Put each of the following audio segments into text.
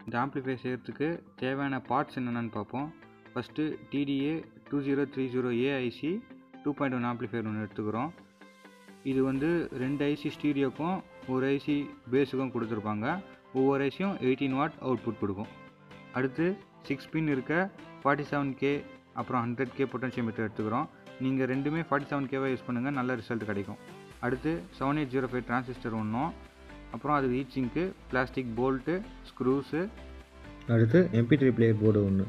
இந்த ஆம்ப்ளிஃபை செய்கிறதுக்கு தேவையான பார்ட்ஸ் என்னென்னு பார்ப்போம் first TDA two zero three zero AIC two point one amplifier ஒன்று எடுத்துக்கிறோம் இது வந்து ரெண்டு ஐசி ஸ்டீரியோக்கும் ஒரு ஐசி பேஸுக்கும் கொடுத்துருப்பாங்க ஒவ்வொரு ஐசியும் எயிட்டீன் வாட் அவுட்புட் கொடுக்கும் அடுத்து சிக்ஸ் பின் இருக்க ஃபார்ட்டி செவன் கே அப்புறம் ஹண்ட்ரட் கே பொட்டன்ஷியோமீட்டர் எடுத்துக்கிறோம் நீங்கள் ரெண்டுமே ஃபார்ட்டி செவன் கேவாக யூஸ் பண்ணுங்கள் நல்ல ரிசல்ட் கிடைக்கும் அடுத்து seven eight zero five transistor ஒன்றும் அப்புறம் அது ஹீச்சிங்க்கு பிளாஸ்டிக் போல்ட்டு ஸ்க்ரூஸு அடுத்து எம்பி த்ரீ பிளேயர் போர்டு ஒன்று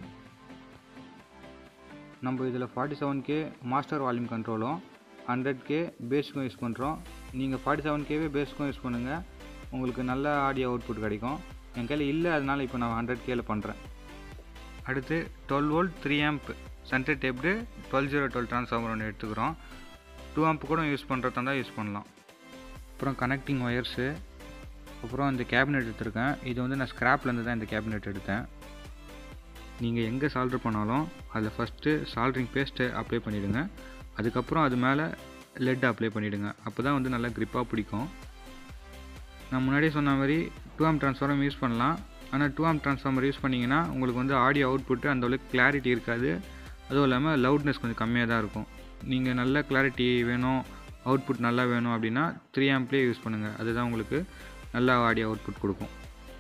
நம்ம இதில் forty seven K master volume கண்ட்ரோலும் ஹண்ட்ரட் கே பேஸுக்கும் யூஸ் பண்ணுறோம் நீங்கள் ஃபார்ட்டி செவன் கேவே பேஸுக்கும் யூஸ் பண்ணுங்கள் உங்களுக்கு நல்ல ஆடியோ அவுட்புட் கிடைக்கும் என் கையில் இல்லை அதனால் இப்போ நான் ஹண்ட்ரட் கேல பண்ணுறேன் அடுத்து twelve volt three amp centre tapped twelve zero twelve transformer ஒன்று எடுத்துக்கிறோம் டூ ஆம்ப் கூட யூஸ் பண்ணுறதா இருந்தால் யூஸ் பண்ணலாம் அப்புறம் கனெக்டிங் ஒயர்ஸு அப்புறம் இந்த கேபினெட் எடுத்திருக்கேன் இது வந்து நான் ஸ்க்ராப்லேருந்து தான் இந்த கேபினெட் எடுத்தேன் நீங்கள் எங்கே சால்ட்ரு பண்ணாலும் அதில் ஃபஸ்ட்டு சால்ட்ரிங் பேஸ்ட்டு அப்ளை பண்ணிவிடுங்க அதுக்கப்புறம் அது மேலே லெட் அப்ளை பண்ணிவிடுங்க அப்போ தான் வந்து நல்லா க்ரிப்பாக பிடிக்கும் நான் முன்னாடியே சொன்ன மாதிரி டூ ஆம் ட்ரான்ஸ்ஃபார்மர் யூஸ் பண்ணலாம் ஆனால் டூ ஆம் ட்ரான்ஸ்ஃபார்மர் யூஸ் பண்ணிங்கன்னா உங்களுக்கு வந்து ஆடியோ அவுட்புட்டு அந்த அளவுக்கு கிளாரிட்டி இருக்காது அதுவும் இல்லாமல் லவுட்னஸ் கொஞ்சம் கம்மியாக தான் இருக்கும் நீங்கள் நல்ல கிளாரிட்டி வேணும் அவுட்புட் நல்லா வேணும் அப்படின்னா த்ரீ ஆம்ப்லேயே யூஸ் பண்ணுங்கள் அதுதான் உங்களுக்கு நல்ல ஆடியோ அவுட்புட் கொடுக்கும்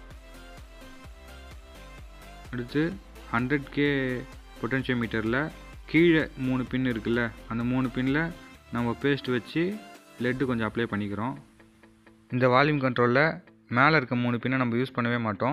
அடுத்து ஹண்ட்ரட் கே பொட்டன்ஷியோமீட்டரில் கீழே மூணு பின் இருக்குல்ல அந்த மூணு பின்னில் நம்ம பேஸ்ட் வச்சு லெட்டு கொஞ்சம் அப்ளை பண்ணிக்கிறோம் இந்த வால்யூம் கண்ட்ரோலில் மேலே இருக்க மூணு பின்னை நம்ம யூஸ் பண்ணவே மாட்டோம்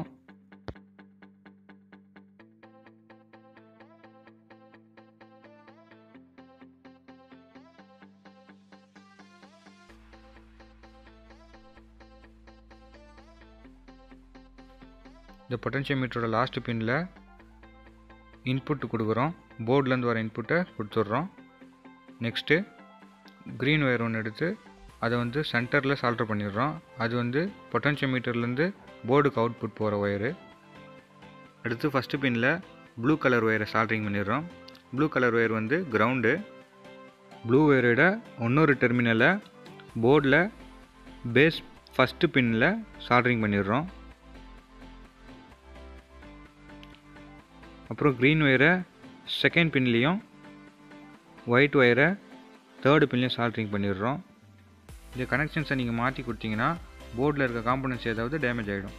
இந்த பொட்டன்ஷியோமீட்டரோட லாஸ்ட் பின்னில் இன்புட் கொடுக்குறோம் போர்ட்லேருந்து வர இன்புட்டை கொடுத்துட்றோம் நெக்ஸ்ட்டு க்ரீன் ஒயர் ஒன்று எடுத்து அதை வந்து சென்டரில் சால்டர் பண்ணிடுறோம் அது வந்து பொட்டன்ஷியோமீட்டர்லேருந்து போர்டுக்கு அவுட்புட் போகிற ஒயரு அடுத்து ஃபஸ்ட்டு பின்னில் ப்ளூ கலர் ஒயரை சால்ட்ரிங் பண்ணிடுறோம் ப்ளூ கலர் ஒயர் வந்து கிரவுண்டு ப்ளூ ஒயரோட இன்னொரு டெர்மினலை போர்டில் பேஸ் ஃபஸ்ட்டு பின்னில் சால்ட்ரிங் பண்ணிடுறோம் அப்புறம் க்ரீன் ஒயரை செகண்ட் பின்லேயும் ஒயிட் ஒயரை தேர்டு பின்லேயும் சால்ட்ரிங் பண்ணிடுறோம் இந்த கனெக்ஷன்ஸை நீங்கள் மாற்றி கொடுத்தீங்கன்னா போர்டில் இருக்க காம்பனன்ட்ஸ் ஏதாவது டேமேஜ் ஆகிடும்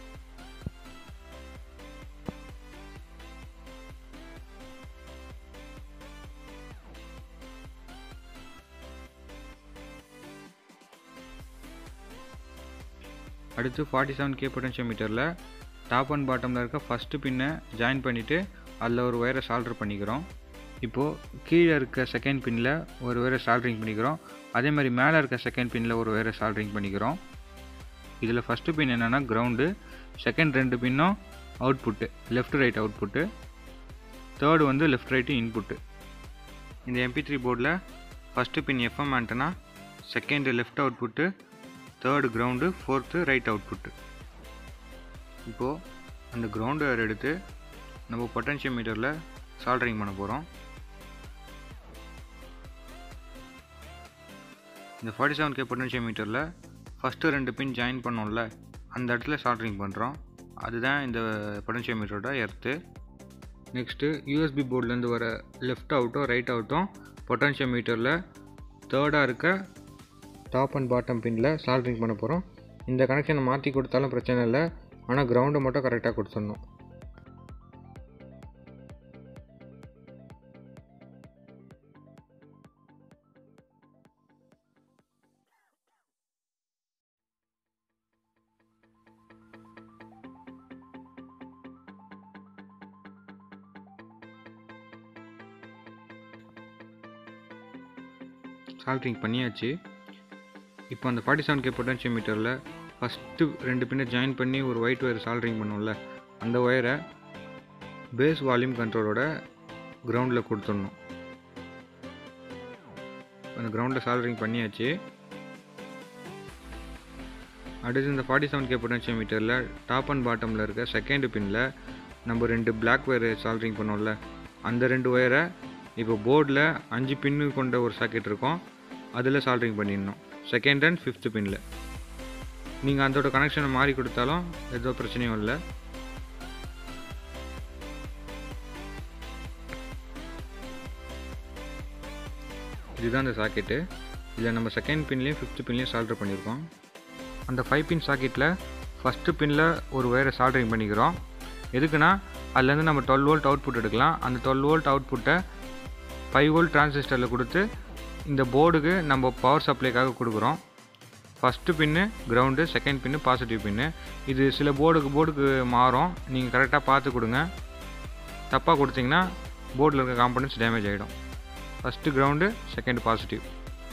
அடுத்து ஃபார்ட்டி செவன் கே பொட்டன்ஷியோமீட்டரில் டாப் அண்ட் பாட்டமில் இருக்க ஃபஸ்ட்டு பின்னை ஜாயின் பண்ணிவிட்டு அதில் ஒரு ஒயரை சால்ட்ரு பண்ணிக்கிறோம் இப்போது கீழே இருக்க செகண்ட் பின்னில் ஒரு ஒயரை சால்ட்ரிங் பண்ணிக்கிறோம் அதே மாதிரி மேலே இருக்க செகண்ட் பின்னில் ஒரு ஒயரை சால்ட்ரிங் பண்ணிக்கிறோம் இதில் ஃபஸ்ட்டு பின் என்னென்னா கிரவுண்டு செகண்ட் ரெண்டு பின்னும் output left right output third வந்து லெஃப்ட் ரைட்டு இன்புட்டு இந்த எம்பி த்ரீ போர்டில் first pin FM antenna second left output third ground fourth right output இப்போது அந்த கிரவுண்டு வேர் எடுத்து நம்ம பொட்டன்ஷியோமீட்டரில் சால்ட்ரிங் பண்ண போகிறோம் இந்த ஃபார்ட்டி செவன் கே பொட்டன்ஷியோமீட்டரில் ஃபஸ்ட்டு ரெண்டு பின் ஜாயின் பண்ணோம்ல அந்த இடத்துல சால்ட்ரிங் பண்ணுறோம் அதுதான் இந்த பொட்டன்ஷியோமீட்டரோட எர்த்து நெக்ஸ்ட்டு யூஎஸ்பி போர்ட்லேருந்து வர லெஃப்ட் அவுட்டும் ரைட் அவுட்டும் பொட்டன்ஷியோமீட்டரில் தேர்டாக இருக்க டாப் அண்ட் பாட்டம் பின்னில் சால்ட்ரிங் பண்ண போகிறோம் இந்த கனெக்ஷனை மாற்றி கொடுத்தாலும் பிரச்சனை இல்லை ஆனால் கிரவுண்டை மட்டும் கரெக்டாக கொடுத்துடணும் சால்ட்ரிங் பண்ணியாச்சு இப்போ அந்த ஃபார்ட்டி செவன் கே பொட்டன்ஷியோமீட்டரில் ஃபஸ்ட்டு ரெண்டு பின்னை ஜாயின் பண்ணி ஒரு ஒயிட் ஒயர் சால்ட்ரிங் பண்ணோம்ல அந்த ஒயரை பேஸ் வால்யூம் கண்ட்ரோலோட கிரவுண்டில் கொடுத்துடணும் அந்த கிரவுண்டில் சால்ட்ரிங் பண்ணியாச்சு அடுத்து இந்த ஃபார்ட்டி செவன் கே பொட்டன்ஷியோமீட்டரில் டாப் அண்ட் பாட்டமில் இருக்க செகண்ட் பின்னில் நம்ம ரெண்டு பிளாக் ஒயர் சால்ட்ரிங் பண்ணோம்ல அந்த ரெண்டு ஒயரை இப்போ போர்டில் அஞ்சு பின்னு கொண்ட ஒரு சாக்கெட் இருக்கும் அதில் சால்ட்ரிங் பண்ணிடணும் செகண்ட் அண்ட் ஃபிஃப்த்து பின்னில் நீங்கள் அதோட கனெக்ஷனை மாறி கொடுத்தாலும் எந்த பிரச்சனையும் இல்லை இதுதான் அந்த சாக்கெட்டு இதில் நம்ம செகண்ட் பின்லேயும் ஃபிஃப்த் பின்லேயும் சால்டர் பண்ணியிருக்கோம் அந்த ஃபைவ் பின் சாக்கெட்டில் ஃபஸ்ட்டு பின்னில் ஒரு ஒயரை சால்டரிங் பண்ணிக்கிறோம் எதுக்குன்னா அதுலேருந்து நம்ம டுவெல் வோல்ட் அவுட்புட் எடுக்கலாம் அந்த டுவெல் வோல்ட் அவுட்புட்டை ஃபைவ் வோல்ட் டிரான்சிஸ்டரில் கொடுத்து இந்த போர்டுக்கு நம்ம பவர் சப்ளைக்காக கொடுக்குறோம் first pin ground second pin positive pin இது சில போர்டுக்கு போர்டுக்கு மாறும் நீங்கள் கரெக்டாக பார்த்து கொடுங்க தப்பாக கொடுத்தீங்கன்னா போர்டில் இருக்க காம்பனன்ட்ஸ் டேமேஜ் ஆகிடும் ஃபஸ்ட்டு கிரவுண்டு செகண்ட் பாசிட்டிவ்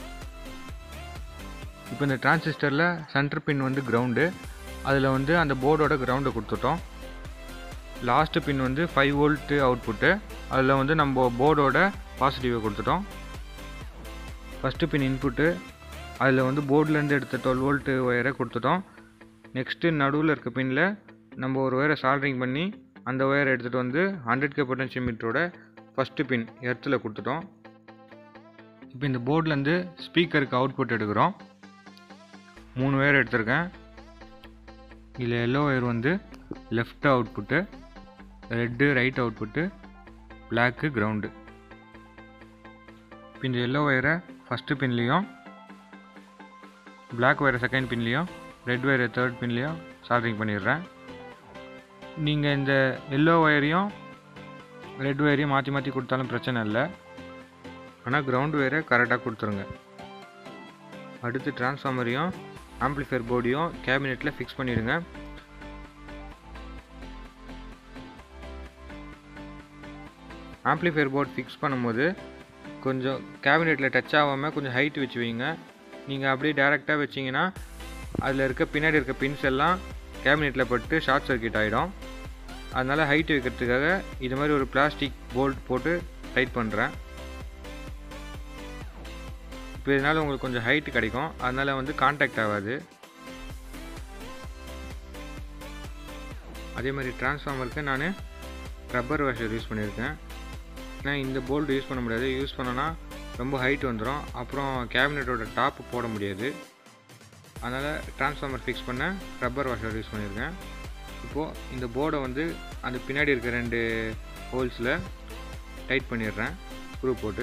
இப்போ இந்த டிரான்சிஸ்டரில் சென்டர் பின் வந்து கிரவுண்டு அதில் வந்து அந்த போர்டோட கிரவுண்டை கொடுத்துட்டோம் லாஸ்ட்டு பின் வந்து ஃபைவ் வோல்ட்டு அவுட்புட்டு அதில் வந்து நம்ம போர்டோட பாசிட்டிவை கொடுத்துட்டோம் ஃபஸ்ட்டு பின் இன்புட்டு அதில் வந்து போர்ட்லேருந்து எடுத்த டுவெல் வோல்ட்டு ஒயரை கொடுத்துட்டோம் நெக்ஸ்ட்டு நடுவில் இருக்க பின்னில் நம்ம ஒரு ஒயரை சால்ட்ரிங் பண்ணி அந்த ஒயரை எடுத்துகிட்டு வந்து ஹண்ட்ரட் கே பொட்டன்ஷியல் மீட்டரோட ஃபஸ்ட்டு பின் எர்த்தில் கொடுத்துட்டோம் இப்போ இந்த போர்ட்லேருந்து ஸ்பீக்கருக்கு அவுட்புட் எடுக்கிறோம் மூணு ஒயர் எடுத்திருக்கேன் இதில் எல்லோ ஒயர் வந்து left output red right output black ground இப்போ இந்த எல்லோ ஒயரை ஃபஸ்ட்டு பின்லேயும் பிளாக் ஒயரை செகண்ட் பின்லேயும் ரெட் ஒயரை தேர்ட் பின்லேயும் சால்ட்ரிங் பண்ணிடுறேன் நீங்கள் இந்த எல்லோ ஒயரையும் ரெட் ஒயரையும் மாற்றி மாற்றி கொடுத்தாலும் பிரச்சனை இல்லை ஆனால் கிரவுண்ட் ஒயரை கரெக்டாக கொடுத்துருங்க அடுத்து டிரான்ஸ்ஃபார்மரையும் ஆம்ப்ளிஃபையர் போர்டையும் கேபினெட்டில் ஃபிக்ஸ் பண்ணிடுங்க ஆம்ப்ளிஃபையர் போர்ட் ஃபிக்ஸ் பண்ணும்போது கொஞ்சம் கேபினெட்டில் டச் ஆகாமல் கொஞ்சம் ஹைட் வச்சு வைங்க நீங்கள் அப்படியே டேரெக்டாக வச்சிங்கன்னா அதில் இருக்க பின்னாடி இருக்க பின்ஸ் எல்லாம் கேபினெட்டில் பட்டு ஷார்ட் சர்க்கியூட் ஆகிடும் அதனால் ஹைட் வைக்கிறதுக்காக இது மாதிரி ஒரு பிளாஸ்டிக் போல்ட் போட்டு டைட் பண்ணுறேன் இப்போ இதனால் உங்களுக்கு கொஞ்சம் ஹைட் கிடைக்கும் அதனால் வந்து காண்டாக்ட் ஆகாது அதே மாதிரி டிரான்ஸ்ஃபார்மருக்கு நான் ரப்பர் வாஷர் யூஸ் பண்ணியிருக்கேன் ஏன்னா இந்த போல்டு யூஸ் பண்ண முடியாது யூஸ் பண்ணோன்னா ரொம்ப ஹைட் வந்துடும் அப்புறம் கேபினெட்டோட டாப் போட முடியாது அதனால் டிரான்ஸ்ஃபார்மர் ஃபிக்ஸ் பண்ண ரப்பர் வாஷர் யூஸ் பண்ணியிருக்கேன் இப்போது இந்த போர்டை வந்து அந்த பின்னாடி இருக்க ரெண்டு ஹோல்ஸில் டைட் பண்ணிடுறேன் ஸ்க்ரூ போட்டு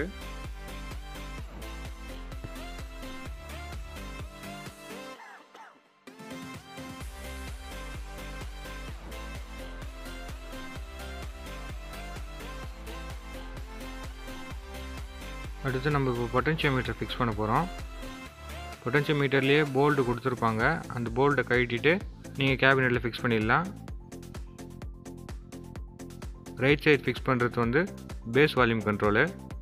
அடுத்து நம்ம இப்போ பொட்டன்ஷியோ மீட்டர் ஃபிக்ஸ் பண்ண போகிறோம் பொட்டன்ஷியோ மீட்டர்லேயே போல்டு கொடுத்துருப்பாங்க அந்த போல்டை கழட்டிட்டு நீங்கள் கேபினெட்டில் ஃபிக்ஸ் பண்ணிடலாம் ரைட் சைடு ஃபிக்ஸ் பண்ணுறது வந்து பேஸ் வால்யூம் கண்ட்ரோலு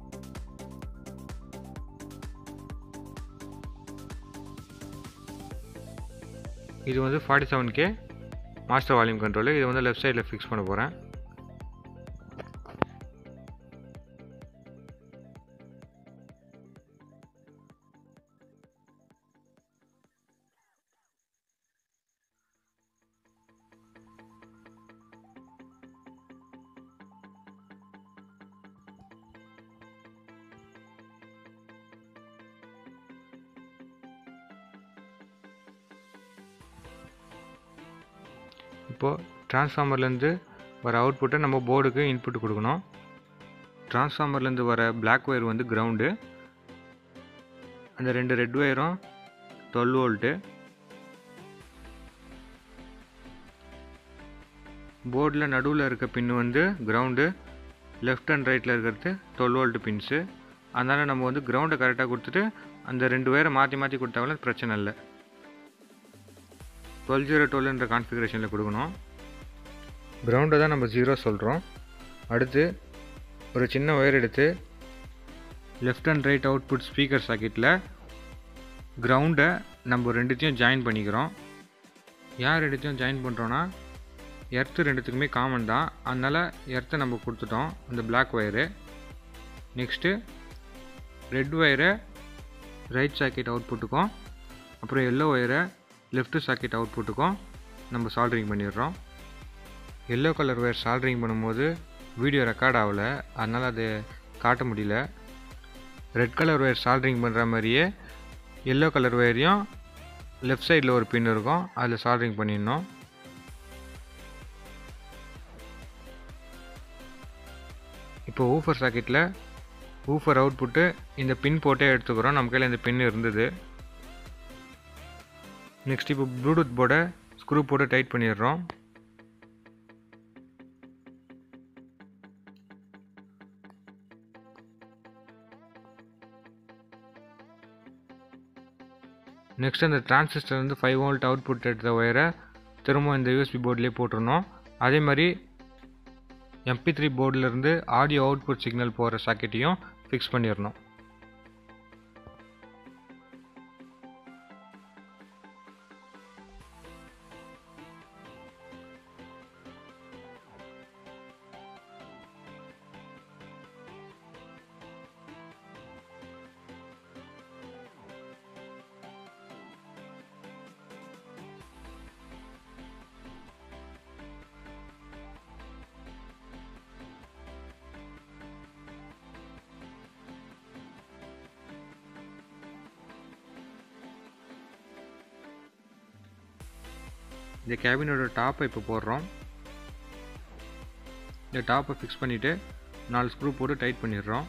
இது வந்து forty seven K master volume control இது வந்து லெஃப்ட் சைடில் ஃபிக்ஸ் பண்ண போகிறேன் இப்போது டிரான்ஸ்ஃபார்மர்லேருந்து வர அவுட்புட்டை நம்ம போர்டுக்கு இன்புட் கொடுக்கணும் டிரான்ஸ்ஃபார்மர்லேருந்து வர பிளாக் ஒயர் வந்து கிரவுண்டு அந்த ரெண்டு ரெட் ஒயரும் டுவெல் வோல்ட்டு போர்டில் நடுவில் இருக்க பின்னு வந்து கிரவுண்டு லெஃப்ட் அண்ட் ரைட்டில் இருக்கிறது டுவெல் வோல்ட் பின்ஸு அதனால் நம்ம வந்து கிரவுண்டை கரெக்டாக கொடுத்துட்டு அந்த ரெண்டு ஒயரை மாற்றி மாற்றி கொடுத்தாலும் பிரச்சனை இல்லை டுவெல் ஜீரோ டுவெல்ன்ற கான்ஃபிகரேஷனில் கொடுக்கணும் கிரவுண்டை தான் நம்ம ஜீரோ சொல்கிறோம் அடுத்து ஒரு சின்ன ஒயர் எடுத்து left and right output speaker சாக்கெட்டில் கிரவுண்டை நம்ம ரெண்டுத்தையும் ஜாயின் பண்ணிக்கிறோம் யார் ரெண்டுத்தையும் ஜாயின் பண்ணுறோன்னா எர்த்து ரெண்டுத்துக்குமே காமன் தான் அதனால் எர்த்தை நம்ம கொடுத்துட்டோம் அந்த பிளாக் ஒயரு நெக்ஸ்ட்டு ரெட் ஒயரை ரைட் சாக்கெட் அவுட்புட்டுக்கும் அப்புறம் எல்லோ ஒயரை லெஃப்ட் சாக்கெட் அவுட்புட்டுக்கும் நம்ம சால்ட்ரிங் பண்ணிடுறோம் எல்லோ கலர் ஒயர் சால்ட்ரிங் பண்ணும்போது வீடியோ ரெக்கார்ட் ஆகலை அதனால் அது காட்ட முடியல ரெட் கலர் ஒயர் சால்ட்ரிங் பண்ணுற மாதிரியே எல்லோ கலர் ஒயரையும் லெஃப்ட் சைடில் ஒரு பின் இருக்கும் அதில் சால்ட்ரிங் பண்ணிடணும் இப்போ ஊஃபர் சாக்கெட்டில் ஊஃபர் அவுட்புட்டு இந்த பின் போட்டே எடுத்துக்கிறோம் நம்ம கையில் இந்த பின் இருந்தது நெக்ஸ்ட் இப்போ ப்ளூடூத் போர்டை ஸ்க்ரூ போட்டு டைட் பண்ணிடுறோம் நெக்ஸ்ட் அந்த டிரான்சிஸ்டர் வந்து ஃபைவ் வோல்ட் அவுட்புட் எடுத்த ஒயரை திரும்ப இந்த யூஎஸ்பி போர்ட்லேயே போட்டுருணும் அதே மாதிரி எம்பி த்ரீ போர்டிலேருந்து ஆடியோ அவுட்புட் சிக்னல் போகிற சாக்கெட்டையும் ஃபிக்ஸ் பண்ணிடணும் இந்த கேபினோட டாப்பை இப்போ போடுறோம் இந்த டாப்பை ஃபிக்ஸ் பண்ணிவிட்டு நாலு ஸ்க்ரூ போட்டு டைட் பண்ணிடுறோம்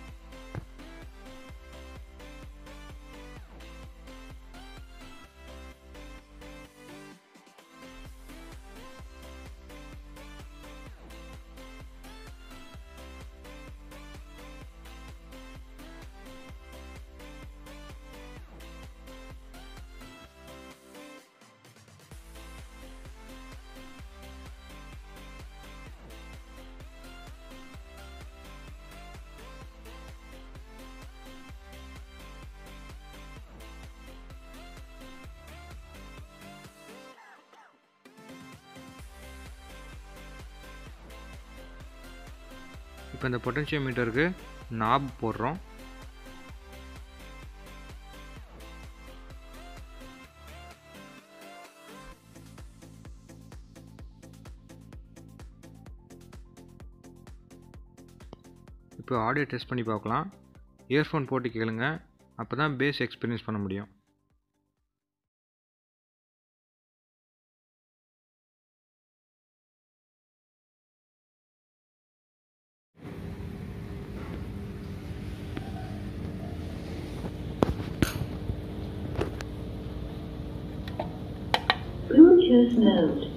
இப்போ இந்த பொட்டன்ஷியல் மீட்டருக்கு நாப் போடுறோம் இப்போ ஆடியோ டெஸ்ட் பண்ணி பார்க்கலாம் இயர்ஃபோன் போட்டு கேளுங்க அப்போ தான் பேஸ் எக்ஸ்பீரியன்ஸ் பண்ண முடியும் Bluetooth mode.